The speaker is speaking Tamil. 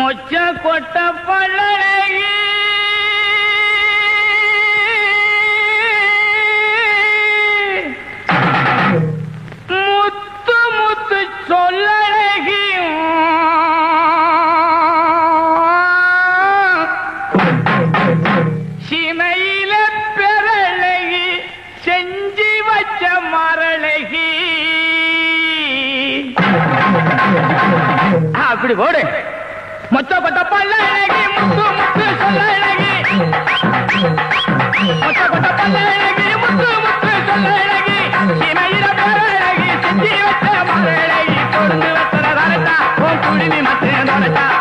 மொச்ச கொட்ட பழகி முத்து முத்து சொல்லழகி சிமையில பெறழகி செஞ்சி வச்ச மரழகி அப்படி போடு மொத்த கொத்த பல்ல அழகி முத்து முத்து சொல்ல அழகி மொத்த கொத்த பல்ல அழகி முத்து முத்து சொல்ல அழகி சிமையில பெறழகி செஞ்சி வச்ச மரழகி கொண்டு வச்சத வரட்டா உன் குடிமி மத்தே வரட்டா